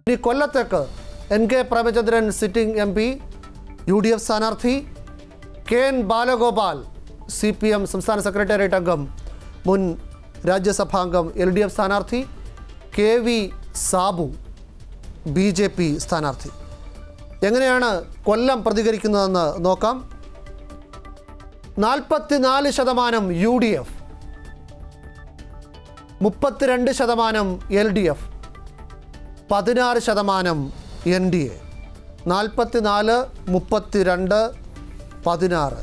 ഇനി കൊല്ലത്തേക്ക് N K Premachandran sitting M P U D F സ്ഥാനാർത്ഥി K N Balagopal C P M സംസ്ഥാന secretariat അംഗം മുൻ രാജ്യസഭാംഗം എൽ ഡി എഫ് സ്ഥാനാർത്ഥി K V Sabu B J P സ്ഥാനാർത്ഥി എങ്ങനെയാണ് കൊല്ലം പ്രതികരിക്കുന്നതെന്ന് നോക്കാം നാൽപ്പത്തിനാല് ശതമാനം യു ഡി എഫ് മുപ്പത്തിരണ്ട് ശതമാനം എൽ ഡി എഫ് പതിനാറ് ശതമാനം എൻ ഡി എ നാൽപ്പത്തിനാല് മുപ്പത്തിരണ്ട് പതിനാറ്